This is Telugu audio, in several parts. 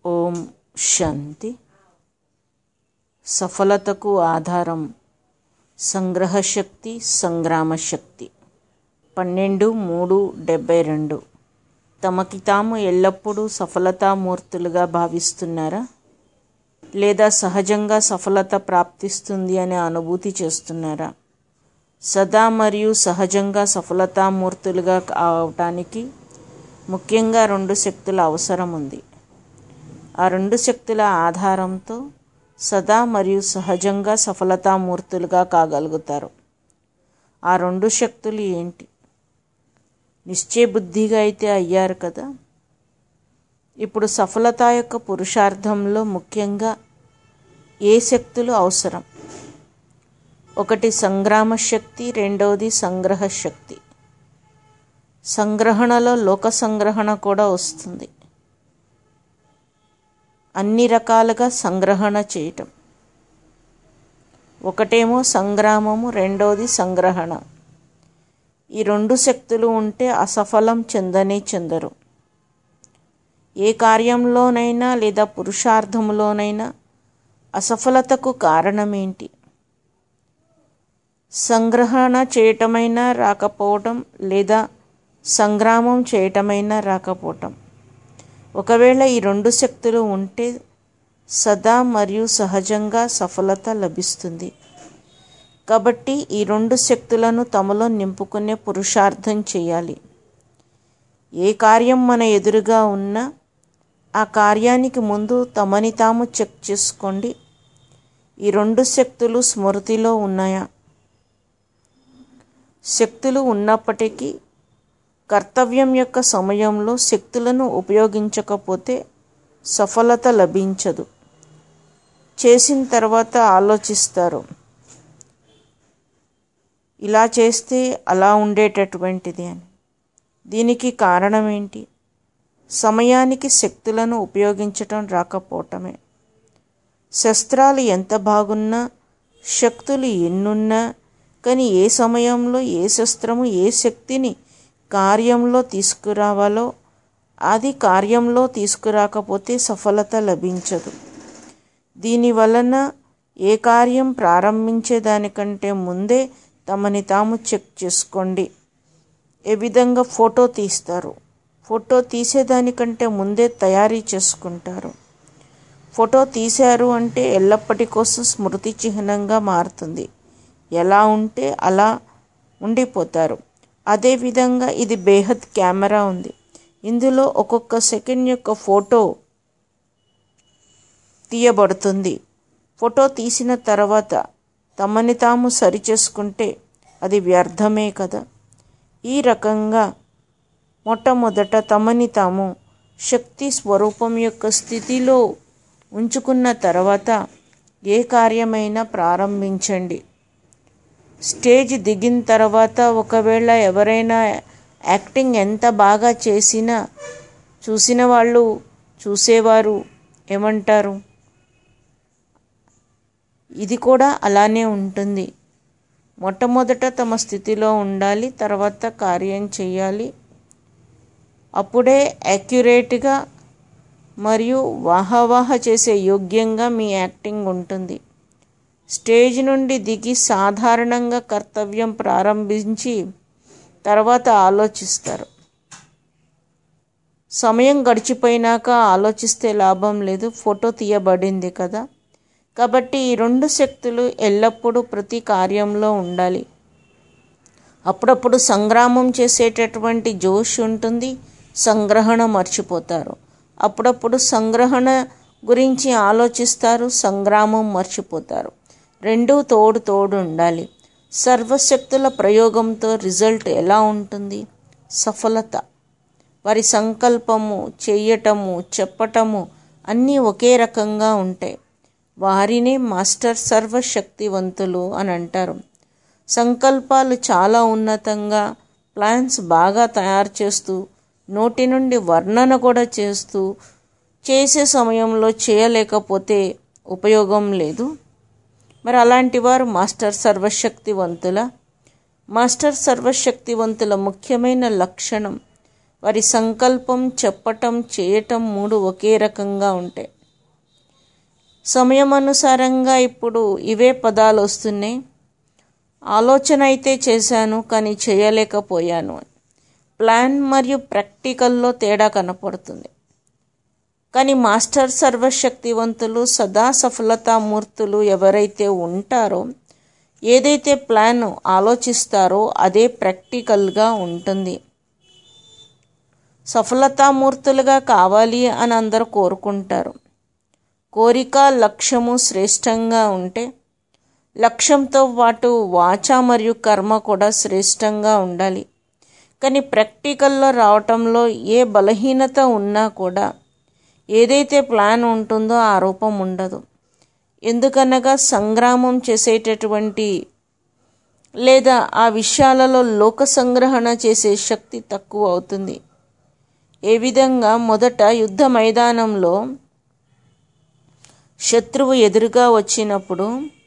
ఓం శాంతి సఫలతకు ఆధారం సంగ్రహశక్తి సంగ్రామ శక్తి పన్నెండు మూడు డెబ్బై రెండు తమకి తాము ఎల్లప్పుడూ సఫలతామూర్తులుగా భావిస్తున్నారా లేదా సహజంగా సఫలత ప్రాప్తిస్తుంది అనే అనుభూతి చేస్తున్నారా సదా మరియు సహజంగా సఫలతామూర్తులుగా అవటానికి ముఖ్యంగా రెండు శక్తుల అవసరం ఉంది ఆ రెండు శక్తుల ఆధారంతో సదా మరియు సహజంగా సఫలతామూర్తులుగా కాగలుగుతారు ఆ రెండు శక్తులు ఏంటి నిశ్చయబుద్ధిగా అయితే అయ్యారు కదా ఇప్పుడు సఫలత యొక్క పురుషార్థంలో ముఖ్యంగా ఏ శక్తులు అవసరం ఒకటి సంగ్రామ శక్తి రెండవది సంగ్రహ శక్తి సంగ్రహణలో లోక సంగ్రహణ కూడా వస్తుంది అన్ని రకాలుగా సంగ్రహణ చేయటం ఒకటేమో సంగ్రామము రెండవది సంగ్రహణ ఈ రెండు శక్తులు ఉంటే అసఫలం చెందనే చెందరు ఏ కార్యంలోనైనా లేదా పురుషార్థంలోనైనా అసఫలతకు కారణమేంటి సంగ్రహణ చేయటమైనా రాకపోవటం లేదా సంగ్రామం చేయటమైనా రాకపోవటం ఒకవేళ ఈ రెండు శక్తులు ఉంటే సదా మరియు సహజంగా సఫలత లభిస్తుంది కాబట్టి ఈ రెండు శక్తులను తమలో నింపుకునే పురుషార్థం చేయాలి ఏ కార్యం మన ఎదురుగా ఉన్నా ఆ కార్యానికి ముందు తమని తాము చెక్ చేసుకోండి ఈ రెండు శక్తులు స్మృతిలో ఉన్నాయా శక్తులు ఉన్నప్పటికీ కర్తవ్యం యొక్క సమయంలో శక్తులను ఉపయోగించకపోతే సఫలత లభించదు చేసిన తర్వాత ఆలోచిస్తారు ఇలా చేస్తే అలా ఉండేటటువంటిది అని దీనికి కారణం ఏంటి సమయానికి శక్తులను ఉపయోగించటం రాకపోవటమే శస్త్రాలు ఎంత బాగున్నా శక్తులు ఎన్నున్నా కానీ ఏ సమయంలో ఏ శస్త్రము ఏ శక్తిని కార్యంలో తీసుకురావాలో అది కార్యంలో తీసుకురాకపోతే సఫలత లభించదు దీని వలన ఏ కార్యం ప్రారంభించేదానికంటే ముందే తమని తాము చెక్ చేసుకోండి ఏ విధంగా ఫోటో తీస్తారు ఫోటో తీసేదానికంటే ముందే తయారీ చేసుకుంటారు ఫోటో తీశారు అంటే ఎల్లప్పటి కోసం స్మృతి చిహ్నంగా మారుతుంది ఎలా ఉంటే అలా ఉండిపోతారు అదేవిధంగా ఇది బేహద్ కెమెరా ఉంది ఇందులో ఒక్కొక్క సెకండ్ యొక్క ఫోటో తీయబడుతుంది ఫోటో తీసిన తర్వాత తమని తాము సరిచేసుకుంటే అది వ్యర్థమే కదా ఈ రకంగా మొట్టమొదట తమని తాము శక్తి స్వరూపం యొక్క స్థితిలో ఉంచుకున్న తర్వాత ఏ కార్యమైనా ప్రారంభించండి స్టేజ్ దిగిన తర్వాత ఒకవేళ ఎవరైనా యాక్టింగ్ ఎంత బాగా చేసినా చూసిన వాళ్ళు చూసేవారు ఏమంటారు ఇది కూడా అలానే ఉంటుంది మొట్టమొదట తమ స్థితిలో ఉండాలి తర్వాత కార్యం చేయాలి అప్పుడే యాక్యురేట్గా మరియు వాహవాహ చేసే యోగ్యంగా మీ యాక్టింగ్ ఉంటుంది స్టేజ్ నుండి దిగి సాధారణంగా కర్తవ్యం ప్రారంభించి తర్వాత ఆలోచిస్తారు సమయం గడిచిపోయినాక ఆలోచిస్తే లాభం లేదు ఫోటో తీయబడింది కదా కాబట్టి ఈ రెండు శక్తులు ఎల్లప్పుడూ ప్రతి కార్యంలో ఉండాలి అప్పుడప్పుడు సంగ్రామం చేసేటటువంటి జోష్ ఉంటుంది సంగ్రహణ మర్చిపోతారు అప్పుడప్పుడు సంగ్రహణ గురించి ఆలోచిస్తారు సంగ్రామం మర్చిపోతారు రెండూ తోడు తోడు ఉండాలి సర్వశక్తుల ప్రయోగంతో రిజల్ట్ ఎలా ఉంటుంది సఫలత వారి సంకల్పము చెయ్యటము చెప్పటము అన్నీ ఒకే రకంగా ఉంటాయి వారినే మాస్టర్ సర్వశక్తివంతులు అని అంటారు సంకల్పాలు చాలా ఉన్నతంగా ప్లాన్స్ బాగా తయారు చేస్తూ నోటి నుండి వర్ణన కూడా చేస్తూ చేసే సమయంలో చేయలేకపోతే ఉపయోగం లేదు మరి అలాంటి వారు మాస్టర్ సర్వశక్తివంతుల మాస్టర్ సర్వశక్తివంతుల ముఖ్యమైన లక్షణం వారి సంకల్పం చెప్పటం చేయటం మూడు ఒకే రకంగా ఉంటాయి సమయం అనుసారంగా ఇప్పుడు ఇవే పదాలు వస్తున్నాయి ఆలోచన అయితే చేశాను కానీ చేయలేకపోయాను ప్లాన్ మరియు ప్రాక్టికల్లో తేడా కనపడుతుంది కానీ మాస్టర్ సర్వశక్తివంతులు సదా సఫలతామూర్తులు ఎవరైతే ఉంటారో ఏదైతే ప్లాన్ ఆలోచిస్తారో అదే ప్రాక్టికల్గా ఉంటుంది సఫలతామూర్తులుగా కావాలి అని అందరూ కోరుకుంటారు కోరిక లక్ష్యము శ్రేష్టంగా ఉంటే లక్ష్యంతో పాటు వాచ మరియు కర్మ కూడా శ్రేష్టంగా ఉండాలి కానీ ప్రాక్టికల్లో రావటంలో ఏ బలహీనత ఉన్నా కూడా ఏదైతే ప్లాన్ ఉంటుందో ఆ రూపం ఉండదు ఎందుకనగా సంగ్రామం చేసేటటువంటి లేదా ఆ విషయాలలో లోక సంగ్రహణ చేసే శక్తి తక్కువ అవుతుంది ఏ విధంగా మొదట యుద్ధ మైదానంలో శత్రువు ఎదురుగా వచ్చినప్పుడు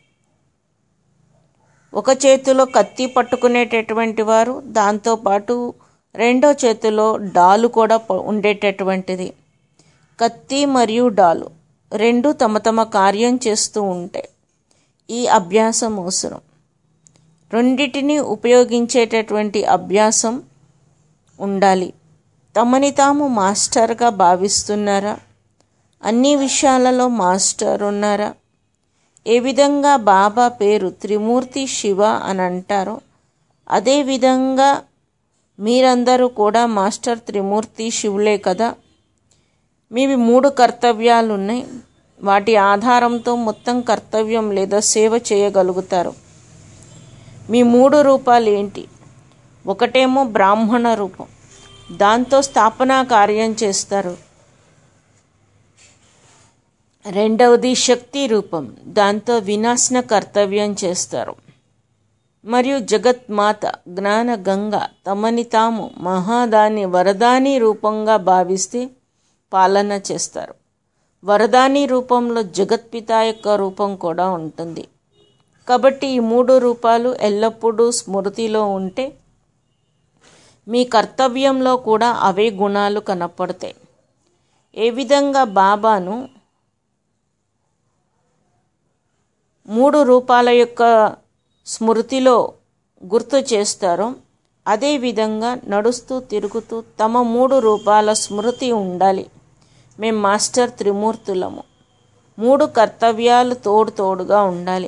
ఒక చేతిలో కత్తి పట్టుకునేటటువంటి వారు దాంతోపాటు రెండో చేతిలో డాలు కూడా ఉండేటటువంటిది కత్తి మరియు డాలు రెండు తమ తమ కార్యం చేస్తూ ఉంటాయి ఈ అభ్యాసం అవసరం రెండిటిని ఉపయోగించేటటువంటి అభ్యాసం ఉండాలి తమని తాము మాస్టర్గా భావిస్తున్నారా అన్ని విషయాలలో మాస్టర్ ఉన్నారా ఏ విధంగా బాబా పేరు త్రిమూర్తి శివ అని అంటారో అదేవిధంగా మీరందరూ కూడా మాస్టర్ త్రిమూర్తి శివులే కదా మీవి మూడు కర్తవ్యాలు ఉన్నాయి వాటి ఆధారంతో మొత్తం కర్తవ్యం లేదా సేవ చేయగలుగుతారు మీ మూడు రూపాలు ఏంటి ఒకటేమో బ్రాహ్మణ రూపం దాంతో స్థాపనా కార్యం చేస్తారు రెండవది శక్తి రూపం దాంతో వినాశన కర్తవ్యం చేస్తారు మరియు జగత్మాత జ్ఞాన గంగ తమని తాము మహాదాని వరదాని రూపంగా భావిస్తే పాలన చేస్తారు వరదాని రూపంలో జగత్పిత యొక్క రూపం కూడా ఉంటుంది కాబట్టి ఈ మూడు రూపాలు ఎల్లప్పుడూ స్మృతిలో ఉంటే మీ కర్తవ్యంలో కూడా అవే గుణాలు కనపడతాయి ఏ విధంగా బాబాను మూడు రూపాల యొక్క స్మృతిలో గుర్తు చేస్తారో అదేవిధంగా నడుస్తూ తిరుగుతూ తమ మూడు రూపాల స్మృతి ఉండాలి మేం మాస్టర్ త్రిమూర్తులము మూడు కర్తవ్యాలు తోడు తోడుగా ఉండాలి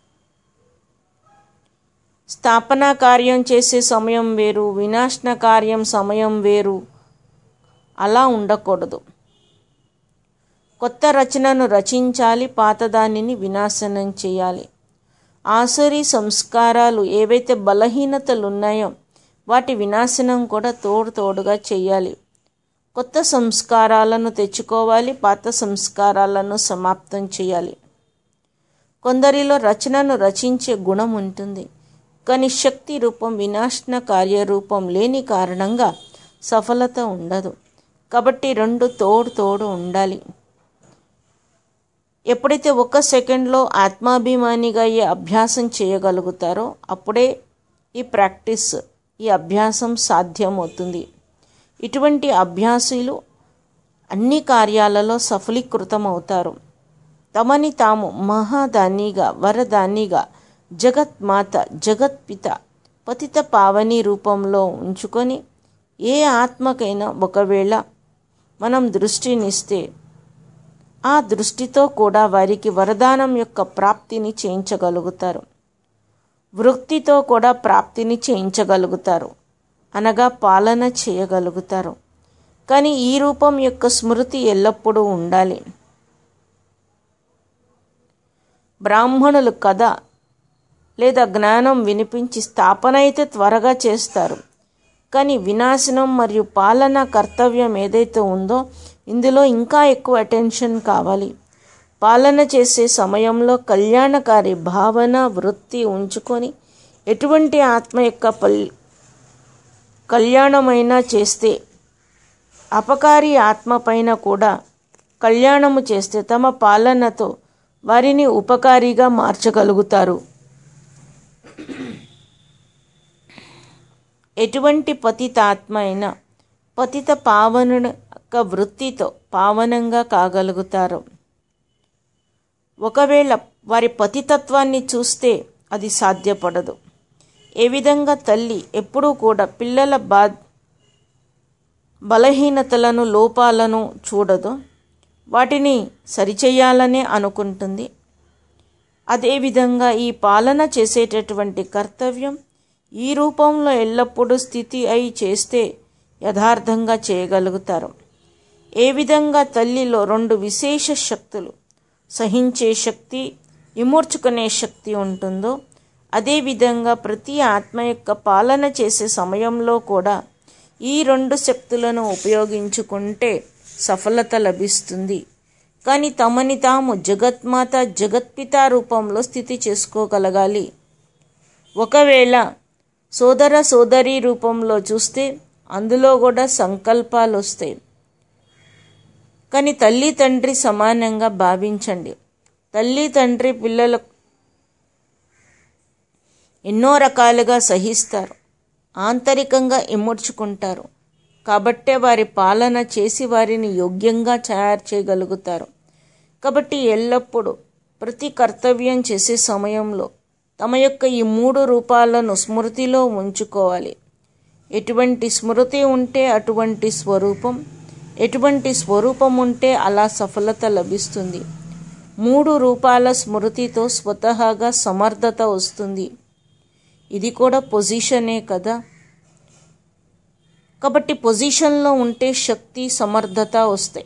స్థాపన కార్యం చేసే సమయం వేరు వినాశన కార్యం సమయం వేరు అలా ఉండకూడదు కొత్త రచనను రచించాలి పాతదానిని వినాశనం చేయాలి ఆసురి సంస్కారాలు ఏవైతే బలహీనతలు ఉన్నాయో వాటి వినాశనం కూడా తోడు తోడుగా చేయాలి కొత్త సంస్కారాలను తెచ్చుకోవాలి పాత సంస్కారాలను సమాప్తం చేయాలి కొందరిలో రచనను రచించే గుణం ఉంటుంది కానీ శక్తి రూపం వినాశన కార్యరూపం లేని కారణంగా సఫలత ఉండదు కాబట్టి రెండు తోడు తోడు ఉండాలి ఎప్పుడైతే ఒక సెకండ్లో ఆత్మాభిమానిగా అయ్యే అభ్యాసం చేయగలుగుతారో అప్పుడే ఈ ప్రాక్టీస్ ఈ అభ్యాసం సాధ్యమవుతుంది ఇటువంటి అభ్యాసులు అన్ని కార్యాలలో సఫలీకృతమవుతారు తమని తాము మహాదానిగా వరదానిగా జగత్మాత జగత్పిత పతిత పావని రూపంలో ఉంచుకొని ఏ ఆత్మకైనా ఒకవేళ మనం దృష్టినిస్తే ఆ దృష్టితో కూడా వారికి వరదానం యొక్క ప్రాప్తిని చేయించగలుగుతారు వృత్తితో కూడా ప్రాప్తిని చేయించగలుగుతారు అనగా పాలన చేయగలుగుతారు కానీ ఈ రూపం యొక్క స్మృతి ఎల్లప్పుడూ ఉండాలి బ్రాహ్మణులు కథ లేదా జ్ఞానం వినిపించి స్థాపన అయితే త్వరగా చేస్తారు కానీ వినాశనం మరియు పాలన కర్తవ్యం ఏదైతే ఉందో ఇందులో ఇంకా ఎక్కువ అటెన్షన్ కావాలి పాలన చేసే సమయంలో కళ్యాణకారి భావన వృత్తి ఉంచుకొని ఎటువంటి ఆత్మ యొక్క పల్ కళ్యాణమైనా చేస్తే అపకారి ఆత్మ పైన కూడా కళ్యాణము చేస్తే తమ పాలనతో వారిని ఉపకారిగా మార్చగలుగుతారు ఎటువంటి పతితాత్మ అయినా పతిత పావనుని యొక్క వృత్తితో పావనంగా కాగలుగుతారు ఒకవేళ వారి పతితత్వాన్ని చూస్తే అది సాధ్యపడదు ఏ విధంగా తల్లి ఎప్పుడూ కూడా పిల్లల బా బలహీనతలను లోపాలను చూడదు వాటిని సరిచేయాలనే అనుకుంటుంది అదేవిధంగా ఈ పాలన చేసేటటువంటి కర్తవ్యం ఈ రూపంలో ఎల్లప్పుడూ స్థితి అయి చేస్తే యథార్థంగా చేయగలుగుతారు ఏ విధంగా తల్లిలో రెండు విశేష శక్తులు సహించే శక్తి విమూర్చుకునే శక్తి ఉంటుందో అదేవిధంగా ప్రతి ఆత్మ యొక్క పాలన చేసే సమయంలో కూడా ఈ రెండు శక్తులను ఉపయోగించుకుంటే సఫలత లభిస్తుంది కానీ తమని తాము జగత్మాత జగత్పిత రూపంలో స్థితి చేసుకోగలగాలి ఒకవేళ సోదర సోదరి రూపంలో చూస్తే అందులో కూడా సంకల్పాలు వస్తాయి కానీ తల్లి తండ్రి సమానంగా భావించండి తల్లి తండ్రి పిల్లల ఎన్నో రకాలుగా సహిస్తారు ఆంతరికంగా ఇముడ్చుకుంటారు కాబట్టే వారి పాలన చేసి వారిని యోగ్యంగా తయారు చేయగలుగుతారు కాబట్టి ఎల్లప్పుడూ ప్రతి కర్తవ్యం చేసే సమయంలో తమ యొక్క ఈ మూడు రూపాలను స్మృతిలో ఉంచుకోవాలి ఎటువంటి స్మృతి ఉంటే అటువంటి స్వరూపం ఎటువంటి స్వరూపం ఉంటే అలా సఫలత లభిస్తుంది మూడు రూపాల స్మృతితో స్వతహాగా సమర్థత వస్తుంది ఇది కూడా పొజిషనే కదా కాబట్టి పొజిషన్లో ఉంటే శక్తి సమర్థత వస్తాయి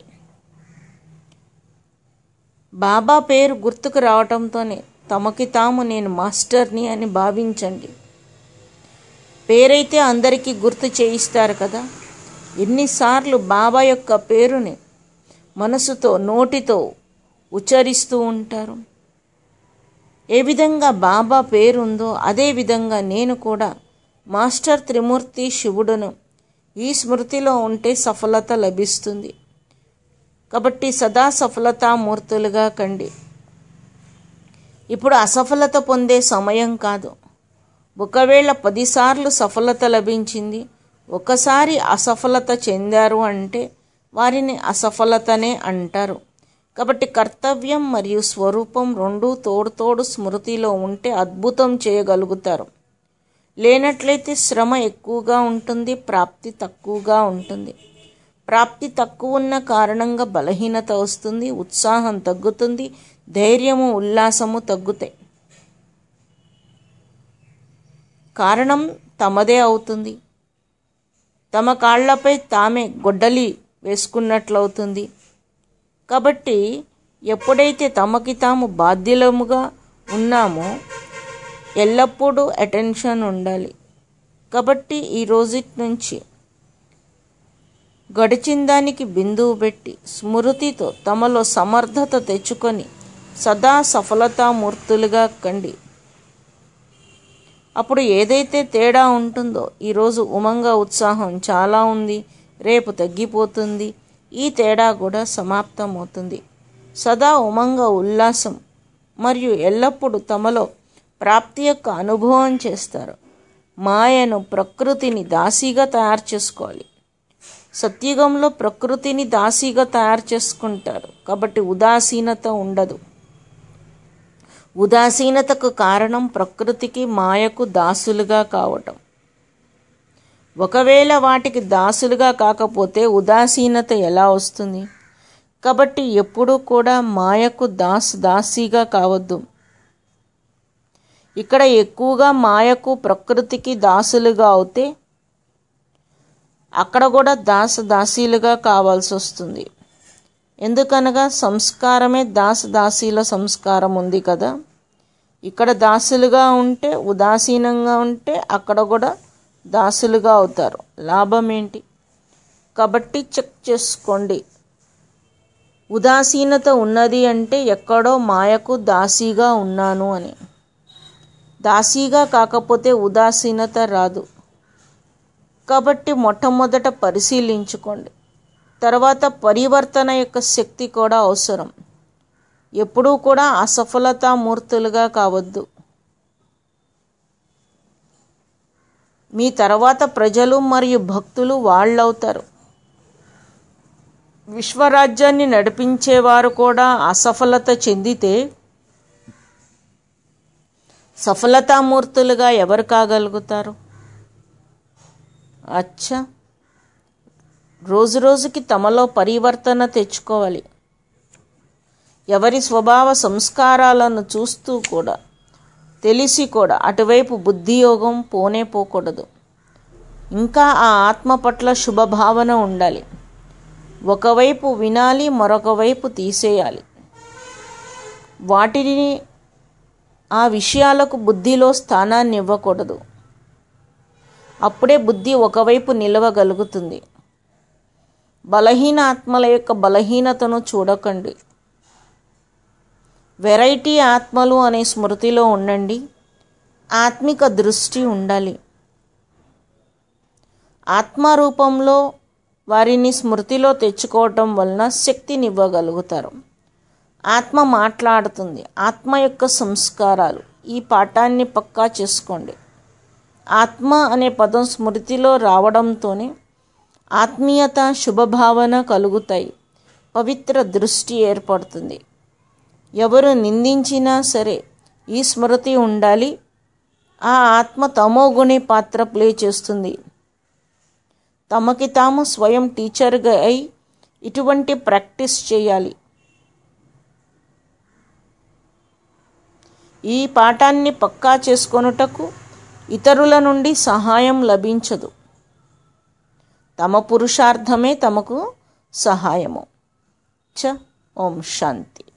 బాబా పేరు గుర్తుకు రావటంతోనే తమకి తాము నేను మాస్టర్ని అని భావించండి పేరైతే అందరికీ గుర్తు చేయిస్తారు కదా ఎన్నిసార్లు బాబా యొక్క పేరుని మనసుతో నోటితో ఉచ్చరిస్తూ ఉంటారు ఏ విధంగా బాబా పేరుందో అదే విధంగా నేను కూడా మాస్టర్ త్రిమూర్తి శివుడును ఈ స్మృతిలో ఉంటే సఫలత లభిస్తుంది కాబట్టి సదా సఫలతామూర్తులుగా కండి ఇప్పుడు అసఫలత పొందే సమయం కాదు ఒకవేళ పదిసార్లు సఫలత లభించింది ఒకసారి అసఫలత చెందారు అంటే వారిని అసఫలతనే అంటారు కాబట్టి కర్తవ్యం మరియు స్వరూపం రెండూ తోడు తోడు స్మృతిలో ఉంటే అద్భుతం చేయగలుగుతారు లేనట్లయితే శ్రమ ఎక్కువగా ఉంటుంది ప్రాప్తి తక్కువగా ఉంటుంది ప్రాప్తి తక్కువ ఉన్న కారణంగా బలహీనత వస్తుంది ఉత్సాహం తగ్గుతుంది ధైర్యము ఉల్లాసము తగ్గుతాయి కారణం తమదే అవుతుంది తమ కాళ్లపై తామే గొడ్డలి వేసుకున్నట్లవుతుంది కాబట్టి ఎప్పుడైతే తమకి తాము బాధ్యులముగా ఉన్నామో ఎల్లప్పుడూ అటెన్షన్ ఉండాలి కాబట్టి ఈ రోజుటి నుంచి గడిచిన దానికి బిందువు పెట్టి స్మృతితో తమలో సమర్థత తెచ్చుకొని సదా సఫలతామూర్తులుగా కండి అప్పుడు ఏదైతే తేడా ఉంటుందో ఈరోజు ఉమంగ ఉత్సాహం చాలా ఉంది రేపు తగ్గిపోతుంది ఈ తేడా కూడా సమాప్తమవుతుంది సదా ఉమంగ ఉల్లాసం మరియు ఎల్లప్పుడూ తమలో ప్రాప్తి యొక్క అనుభవం చేస్తారు మాయను ప్రకృతిని దాసీగా తయారు చేసుకోవాలి సత్యుగంలో ప్రకృతిని దాసీగా తయారు చేసుకుంటారు కాబట్టి ఉదాసీనత ఉండదు ఉదాసీనతకు కారణం ప్రకృతికి మాయకు దాసులుగా కావటం ఒకవేళ వాటికి దాసులుగా కాకపోతే ఉదాసీనత ఎలా వస్తుంది కాబట్టి ఎప్పుడూ కూడా మాయకు దాస్ దాసీగా కావద్దు ఇక్కడ ఎక్కువగా మాయకు ప్రకృతికి దాసులుగా అవుతే అక్కడ కూడా దాస దాసీలుగా కావాల్సి వస్తుంది ఎందుకనగా సంస్కారమే దాస దాసీల సంస్కారం ఉంది కదా ఇక్కడ దాసులుగా ఉంటే ఉదాసీనంగా ఉంటే అక్కడ కూడా దాసులుగా అవుతారు లాభం ఏంటి కాబట్టి చెక్ చేసుకోండి ఉదాసీనత ఉన్నది అంటే ఎక్కడో మాయకు దాసీగా ఉన్నాను అని దాసీగా కాకపోతే ఉదాసీనత రాదు కాబట్టి మొట్టమొదట పరిశీలించుకోండి తర్వాత పరివర్తన యొక్క శక్తి కూడా అవసరం ఎప్పుడూ కూడా అసఫలతామూర్తులుగా కావద్దు మీ తర్వాత ప్రజలు మరియు భక్తులు వాళ్ళవుతారు విశ్వరాజ్యాన్ని నడిపించేవారు కూడా అసఫలత చెందితే సఫలతామూర్తులుగా ఎవరు కాగలుగుతారు అచ్చా రోజు రోజుకి తమలో పరివర్తన తెచ్చుకోవాలి ఎవరి స్వభావ సంస్కారాలను చూస్తూ కూడా తెలిసి కూడా అటువైపు బుద్ధియోగం పోనే పోకూడదు ఇంకా ఆ ఆత్మ పట్ల శుభభావన ఉండాలి ఒకవైపు వినాలి మరొక వైపు తీసేయాలి వాటిని ఆ విషయాలకు బుద్ధిలో స్థానాన్ని ఇవ్వకూడదు అప్పుడే బుద్ధి ఒకవైపు నిలవగలుగుతుంది బలహీన ఆత్మల యొక్క బలహీనతను చూడకండి వెరైటీ ఆత్మలు అనే స్మృతిలో ఉండండి ఆత్మిక దృష్టి ఉండాలి ఆత్మరూపంలో వారిని స్మృతిలో తెచ్చుకోవటం వలన శక్తినివ్వగలుగుతారు ఆత్మ మాట్లాడుతుంది ఆత్మ యొక్క సంస్కారాలు ఈ పాఠాన్ని పక్కా చేసుకోండి ఆత్మ అనే పదం స్మృతిలో రావడంతోనే ఆత్మీయత శుభభావన కలుగుతాయి పవిత్ర దృష్టి ఏర్పడుతుంది ఎవరు నిందించినా సరే ఈ స్మృతి ఉండాలి ఆ ఆత్మ తమోగుణి పాత్ర ప్లే చేస్తుంది తమకి తాము స్వయం టీచర్గా అయి ఇటువంటి ప్రాక్టీస్ చేయాలి ఈ పాఠాన్ని పక్కా చేసుకొనుటకు ఇతరుల నుండి సహాయం లభించదు తమ పురుషార్థమే తమకు సహాయము చ ఓం శాంతి